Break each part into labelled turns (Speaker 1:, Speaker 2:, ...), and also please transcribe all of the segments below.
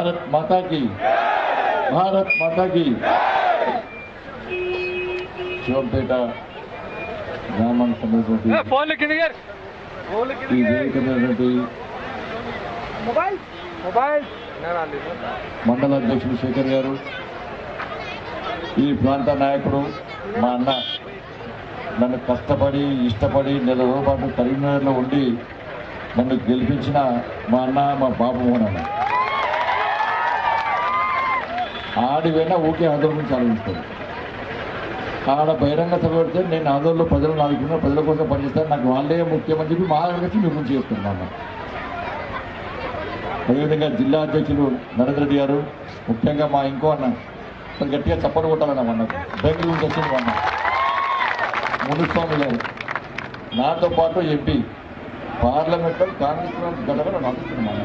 Speaker 1: భారత్ మాతాకి భారత్ మాతాకి శివంపేట గ్రామానికి సంబంధించినటువంటి
Speaker 2: ఫోన్లు కింద
Speaker 1: ఈ వేదికమైనటువంటి
Speaker 2: మొబైల్ మొబైల్
Speaker 1: మండల అధ్యక్షుడు శేఖర్ గారు ఈ ప్రాంత నాయకుడు మా అన్న నన్ను కష్టపడి ఇష్టపడి నెల రోజుల పాటు కరీంనగర్లో ఉండి నన్ను గెలిపించిన మా అన్న మా బాబు మోహన్ అన్న ఆడి పోయినా ఊకే ఆందోళన గురించి ఆలోచిస్తాడు ఆడ బహిరంగ సభ పెడితే నేను ఆందోళనలో ప్రజలు నాలుగున్న ప్రజల కోసం పనిచేస్తాను నాకు వాళ్ళే ముఖ్యమని చెప్పి మా వచ్చి మీ గురించి చెప్తున్నాను అన్న అదేవిధంగా జిల్లా అధ్యక్షులు నరేంద్ర రెడ్డి గారు ముఖ్యంగా మా ఇంకో అన్న అసలు గట్టిగా చప్పట్లు కొట్టాలన్న అన్నకు బెంగళూరు నుంచి వచ్చింది అన్న మునుస్వామి గారు నాతో పాటు ఎంపీ పార్లమెంట్లో కాంగ్రెస్ గడప నడుస్తున్నాను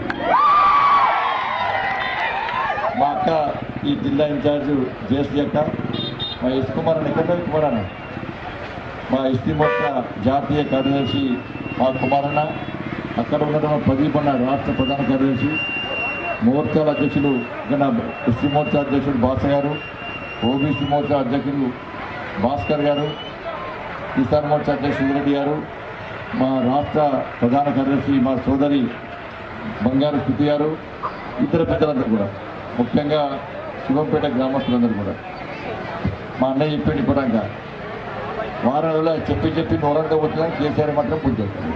Speaker 1: మా అక్క ఈ జిల్లా ఇన్ఛార్జ్ జేసీ అక్క మా ఎస్ కుమార్ అని ఎక్కడ కుమార్ అన్న మా ఎస్టీ మోర్చా జాతీయ కార్యదర్శి మా కుమారన్న అక్కడ ఉన్నటువంటి ప్రదీప్ అన్న రాష్ట్ర ప్రధాన కార్యదర్శి మోర్చాల అధ్యక్షులు గణ ఎస్టీ మోర్చా అధ్యక్షుడు భాష గారు ఓబీసీ మోర్చా అధ్యక్షులు భాస్కర్ గారు కిసాన్ మోర్చా అధ్యక్షుడు రెడ్డి గారు మా రాష్ట్ర ప్రధాన కార్యదర్శి మా సోదరి బంగారు స్థితి గారు ఇతర పెద్దలందరూ కూడా ముఖ్యంగా శివంపేట గ్రామస్తులందరూ కూడా మా అన్నయ్య చెప్పాడు ఇప్పటిదాకా వారం రోజులు చెప్పి చెప్పి నోరంతా వచ్చినా కేసీఆర్ మాత్రం పూజ చేస్తుంది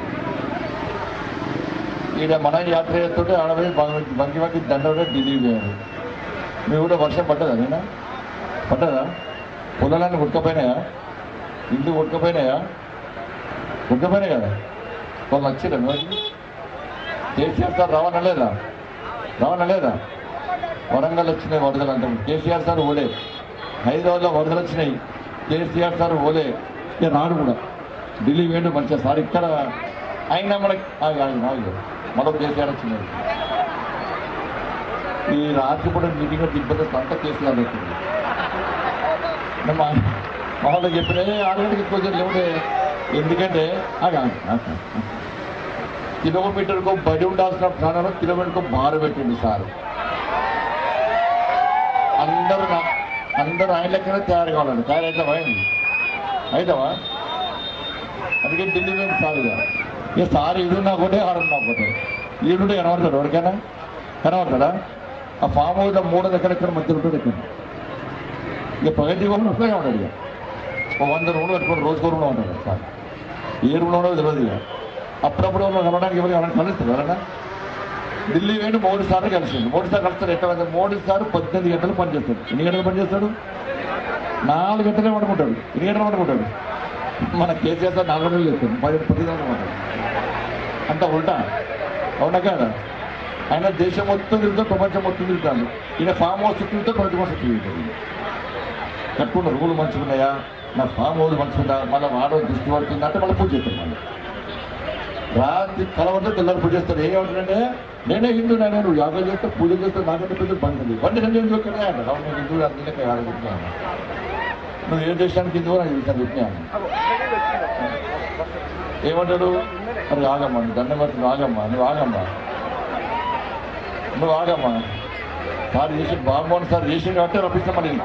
Speaker 1: ఈడ మన యాత్ర చేస్తుంటే ఆడపోయి బంగి బంగి దండ కూడా ఢిల్లీ పోయారు మీరు కూడా వర్షం పడ్డదా నేనా పడ్డదా పొలాలన్నీ ఉడకపోయినాయా ఇల్లు ఉడకపోయినాయా ఉడకపోయినాయి కదా వాళ్ళు వచ్చిరా మీరు కేసీఆర్ సార్ రావణ లేదా రావణ లేదా వరంగల్ వచ్చినాయి వరదలు అంటాం కేసీఆర్ సార్ ఓలే హైదరాబాద్లో వరదలు వచ్చినాయి కేసీఆర్ సార్ ఓలే ఇక రాడు కూడా ఢిల్లీ వేయండి మంచిగా సార్ ఇక్కడ అయినా మనకి ఆగు, ఆగు, ఆగు. మరొక కేసీఆర్ వచ్చినాయి ఈ రాత్రిపూట మీటింగ్ ఇబ్బంది అంతా కేసీఆర్ వచ్చింది మా మా వాళ్ళకి చెప్పిన ఆరు గంటకి కొంచెం లేవుడే ఎందుకంటే ఆగు, ఆగు, ఆగు, ఆగు. కిలోమీటర్కు బడి ఉండాల్సిన ప్రాణాలు కిలోమీటర్కు బారు పెట్టింది సార్ అందరూ నా- అందరూ ఆయన లెక్కనే తయారు కావాలండి తయారైతావా ఏంది అవుతావా అందుకే ఢిల్లీ పోయింది సార్ ఇక ఇక సార్ ఈడున్నా ఒకటే ఆడున్నా ఒకటే ఈడుంటే కనబడతాడు ఎవరికైనా కనబడతాడా ఆ ఫామ్ హౌస్లో మూడు వందల ఎక్కడెక్కడ మధ్య ఉంటాడు ఇక్కడ ఇక ప్రగతి భవన్ వస్తే ఉంటాడు ఇక ఒక వంద రూమ్లు పెట్టుకుని రోజుకో రూమ్లో ఉంటాడు సార్ ఏ రూమ్లో ఉండదో తెలియదు ఇక అప్పుడప్పుడు వాళ్ళు కలవడానికి ఎవరు ఎవరైనా కలుస్తారు ఎవరైనా ఢిల్లీ వేణు మోడీ సార్లు కలిసింది మోడీ సార్ కలుస్తారు ఎట్లా అంటే మోడీ సార్ పద్దెనిమిది గంటలు పనిచేస్తాడు ఎన్ని గంటలు పనిచేస్తాడు నాలుగు గంటలే పడుకుంటాడు ఎన్ని గంటలు పడుకుంటాడు మన కేసీఆర్ సార్ నాలుగు గంటలు చేస్తాడు పది పది గంటలు పడతాడు అంత ఉల్టా అవునా కదా ఆయన దేశం మొత్తం తిరుగుతాడు ప్రపంచం మొత్తం తిరుగుతాడు ఈయన ఫామ్ హౌస్ చుట్టూ తిరుగుతాడు ప్రపంచం మొత్తం తిరుగుతాడు కట్టుకున్న రూలు మంచిగా ఉన్నాయా నా ఫామ్ హౌస్ మంచిగా ఉందా మళ్ళీ వాడో దృష్టి పడుతుంది అంటే మళ్ళీ పూజ చేస్తాడు మళ్ళీ రాత్రి కలవద్దు తెల్లారి పూజ చేస్తారు ఏమంటారంటే నేనే హిందూ నేను నువ్వు యాగం చేస్తే పూజ చేస్తే నాకంటే పెద్ద బండి బండి సంజయ్ చూక్కడే అంటారు అవును నేను హిందువు అందుకే యాగం చెప్తున్నాను నువ్వు ఏ దేశానికి హిందువు నాకు విషయాన్ని చెప్పినాను ఏమంటాడు మరి ఆగమ్మా నువ్వు దండం పెట్టి నువ్వు ఆగమ్మా నువ్వు ఆగమ్మా నువ్వు ఆగమ్మా సార్ చేసి బాగుమోహన్ సార్ చేసి అంటే రప్పిస్తాం మళ్ళీ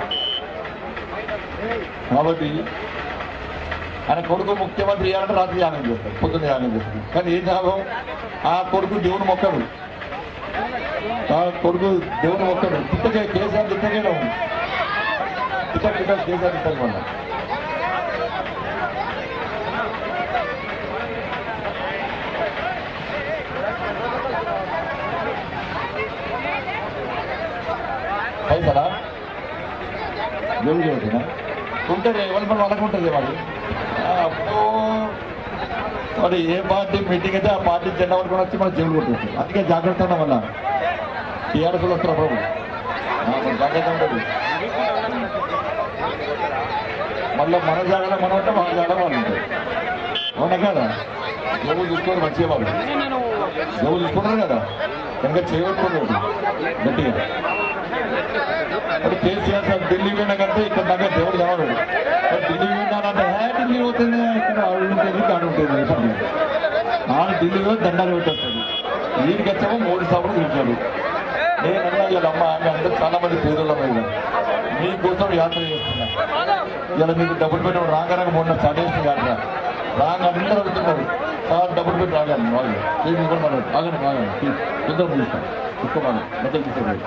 Speaker 1: కాబట్టి ఆయన కొడుకు ముఖ్యమంత్రి చేయాలంటే రాత్రి యాగం చేస్తాడు పొద్దున్న యాగం చేస్తాడు కానీ ఏం లాభం ఆ కొడుకు దేవుని మొక్కడు ఆ కొడుకు దేవుని మొక్కడు తిట్టకే కేసీఆర్ తిట్టకే తిట్ట తిట్ట కేసీఆర్ తిట్టక వల్ల పైసలా దేవుడు చదువుతున్నా ఉంటుంది ఎవరి పని వాళ్ళకు ఉంటుంది మరి ఆ, అబ్బో మరి ఏ పార్టీ మీటింగ్ అయితే ఆ పార్టీ జెండా వరకు వచ్చి మనం చెవులు కొట్టేస్తాం అందుకే జాగ్రత్త ఉన్నా మళ్ళా టీఆర్ఎస్ వస్తారు ప్రభు ఆ, మరి జాగ్రత్త ఉంటుంది మళ్ళీ మన జాగ్రత్త మనం ఉంటే మన జాగ్రత్త వాళ్ళు ఉంటారు అవునా కదా ఎవరు చూసుకోరు మంచిగా వాళ్ళు ఎవరు చూసుకున్నారు కదా ఇంకా చేయకూడదు గట్టిగా మరి కేసీఆర్ సార్ ఢిల్లీ పోయినాకంటే ఇక్కడ దాకా దేవుడు కావాలి మరి ఢిల్లీ పోయినారంటే హే ఢిల్లీ పోతుంది ఇక్కడ ఆవిడ ఉంటుంది కాడు ఉంటుంది ఆ ఢిల్లీలో దండాలు పెట్టేస్తాడు వీరికి వచ్చామో మూడు సార్లు పిలిచాడు నేను అన్నా ఇలా అమ్మ ఆమె అందరూ చాలా మంది పేదల మీద మీకోసం యాత్ర చేస్తున్నా ఇలా మీకు డబ్బులు పెట్టి రాగానే మొన్న స్టార్ట్ చేసిన యాత్ర రాగా అందరూ అడుగుతున్నారు సార్ డబ్బులు పెట్టి రాగాను వాళ్ళు చేసి కూడా మనం ఆగండి ఆగండి ఇద్దరు ముగిస్తాం ఎక్కువ మనం మొదలు తీసుకోలేదు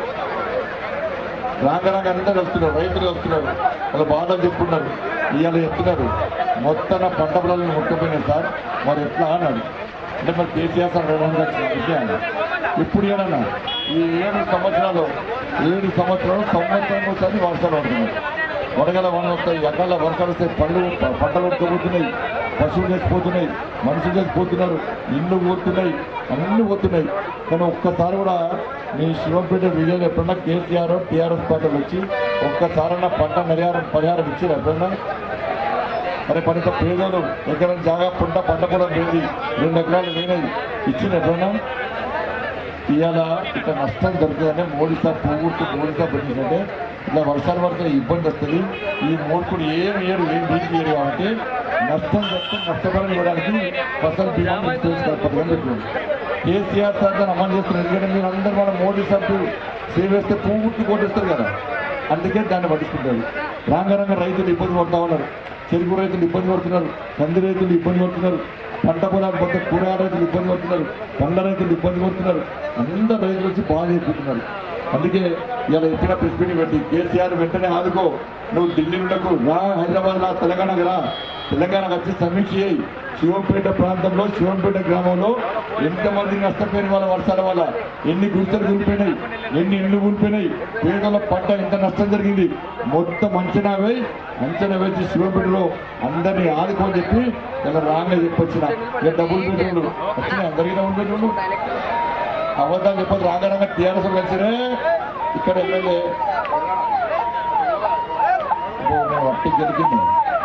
Speaker 1: రాగరాగా అందరూ వస్తున్నారు రైతులు వస్తున్నారు వాళ్ళ బాధలు చెప్పుకున్నారు ఇవాళ చెప్తున్నారు మొత్తం నా పంట పొలాలను ముట్టపోయినాయి సార్ మరి ఎట్లా అన్నాడు అంటే మరి కేసీఆర్ సార్ రెండు వందల లక్షల విషయాన్ని ఇప్పుడు ఏడన్నా ఈ ఏడు సంవత్సరాలు ఏడు సంవత్సరాలు సంవత్సరం ఒకసారి వర్షాలు పడుతున్నాయి వడగల వన వస్తాయి ఎకరాల వర్షాలు వస్తాయి పళ్ళు ప- పంటలు ఉట్టుకుపోతున్నాయి పశువులు చచ్చిపోతున్నాయి మనుషులు చచ్చిపోతున్నారు ఇల్లు పోతున్నాయి అన్ని పోతున్నాయి కానీ ఒక్కసారి కూడా మీ శివంపేట విజయ్ ఎప్పుడన్నా కేసీఆర్ టీఆర్ఎస్ పార్టీలు వచ్చి ఒక్కసారన్నా పంట పరిహారం పరిహారం ఇచ్చారు ఎప్పుడన్నా అరే పనిత పేదలు ఎకరం జాగా పంట పంట పొలం పోయింది రెండు ఎకరాలు పోయినాయి ఇచ్చిన ఎప్పుడన్నా ఇవాళ ఇక్కడ నష్టం జరుగుతుందంటే మోడీ సార్ పూర్తి మోడీ సార్ పెట్టిందంటే ఇలా వర్షాలు పడితే ఇబ్బంది వస్తుంది ఈ మూర్ఖుడు ఏం ఏడు ఏం డీల్ చేయడు కాబట్టి నష్టం జరిగితే నష్టపరం ఇవ్వడానికి ఫసల్ బీమా ఇన్సూరెన్స్ పథకం పెట్టింది కేసీఆర్ సార్ దాన్ని అమలు చేస్తున్నారు ఎందుకంటే మీరు అందరూ మన మోడీ సార్కు సేవేస్తే పూర్తి కోటేస్తారు కదా అందుకే దాన్ని పట్టించుకుంటారు రాంగరంగ రైతులు ఇబ్బంది పడతా ఉన్నారు చెరుకు రైతులు ఇబ్బంది పడుతున్నారు కంది రైతులు ఇబ్బంది పడుతున్నారు పంట పొలాలు కొంత కూరగాయల రైతులు ఇబ్బంది పడుతున్నారు పండ్ల రైతులు ఇబ్బంది పడుతున్నారు అందరు రైతులు వచ్చి బాధ అయిపోతున్నారు అందుకే ఇలా ఎత్తిన ప్రెస్ మీటింగ్ పెట్టి కేసీఆర్ వెంటనే ఆదుకో నువ్వు ఢిల్లీ ఉండకు రా హైదరాబాద్ రా తెలంగాణకు రా తెలంగాణకు వచ్చి సమీక్ష చేయి శివంపేట ప్రాంతంలో శివంపేట గ్రామంలో ఎంతమంది నష్టపోయిన వాళ్ళ వర్షాల వల్ల ఎన్ని గుంతలు కూలిపోయినాయి ఎన్ని ఇళ్ళు కూలిపోయినాయి పేదల పంట ఎంత నష్టం జరిగింది మొత్తం అంచనా వేయి అంచనా వేసి శివంపేటలో అందరినీ ఆదుకోని చెప్పి ఇలా రాంగా చెప్పొచ్చిన ఇక డబ్బులు పెట్టిండు వచ్చినాయి అందరికీ డబ్బులు పెట్టిండు అబద్ధాలు చెప్పదు రాగానే టీఆర్ఎస్ కలిసిరే ఇక్కడ ఎమ్మెల్యే అబ్బో, నేను వట్టి గెలిచింది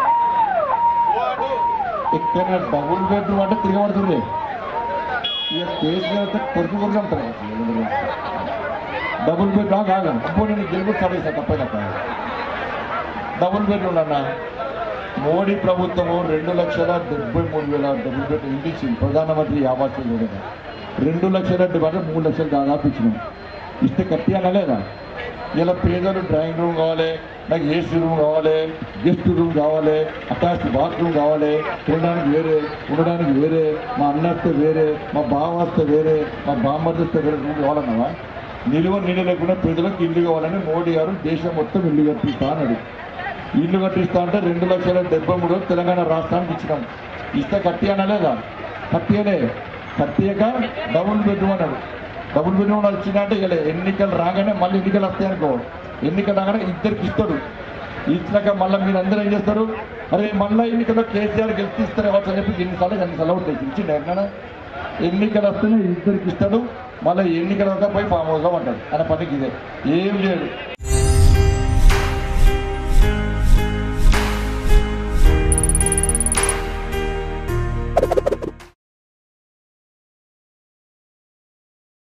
Speaker 1: ఇక్కడ డబుల్ బెడ్రూమ్ అంటే తిరగబడుతుంది ఇక కేసీఆర్ అయితే కొడుకు కొడుకు అంటారు డబుల్ బెడ్రూమ్ కాదు అబ్బో నేను గెలుపు చదివేసా తప్పైన డబుల్ బెడ్రూమ్ అన్న మోడీ ప్రభుత్వము రెండు లక్షల డెబ్బై మూడు వేల డబుల్ బెడ్రూమ్ ఇంటి ఇచ్చింది ప్రధానమంత్రి ఆవాస్ యోజన రెండు లక్షల డెబ్బై అంటే మూడు లక్షలు దాదాపు ఇచ్చినాం ఇస్తే కట్టి అనలేదా ఇలా పేదలు డ్రాయింగ్ రూమ్ కావాలి నాకు ఏసీ రూమ్ కావాలి గెస్ట్ రూమ్ కావాలి అటాచ్ బాత్రూమ్ కావాలి తినడానికి వేరే ఉండడానికి వేరే మా అన్నస్తే వేరే మా బావ వస్తే వేరే మా బామ్మర్దిస్తే వేరే రూమ్ కావాలన్నావా నిలువ నీళ్ళు లేకుండా పేదలకు ఇల్లు కావాలని మోడీ గారు దేశం మొత్తం ఇల్లు కట్టిస్తా అన్నాడు ఇల్లు కట్టిస్తా అంటే రెండు లక్షల డెబ్బై మూడు వేలు తెలంగాణ రాష్ట్రానికి ఇచ్చినాం ఇస్తే కట్టి అనలేదా కట్టియలే కట్టియక డబుల్ బెడ్రూమ్ అన్నాడు డబుల్ బెడ్రూమ్ వచ్చిందంటే అంటే ఇక ఎన్నికలు రాగానే మళ్ళీ ఎన్నికలు వస్తాయి అనుకో ఎన్నికలు రాగానే ఇద్దరికి ఇస్తాడు ఇచ్చినాక మళ్ళీ మీరు అందరూ ఏం చేస్తారు అరే మళ్ళీ ఎన్నికల్లో కేసీఆర్ గెలిచి ఇస్తారు ఎవరు అని చెప్పి ఎన్నిసార్లు ఎన్నిసార్లు అవుతాయి ఇచ్చిండు ఎక్కడ ఎన్నికలు వస్తేనే ఇద్దరికి ఇస్తాడు మళ్ళీ ఎన్నికల వద్ద పోయి ఫామ్ హౌస్లో ఉంటాడు ఆయన పనికి ఇదే ఏం చేయడు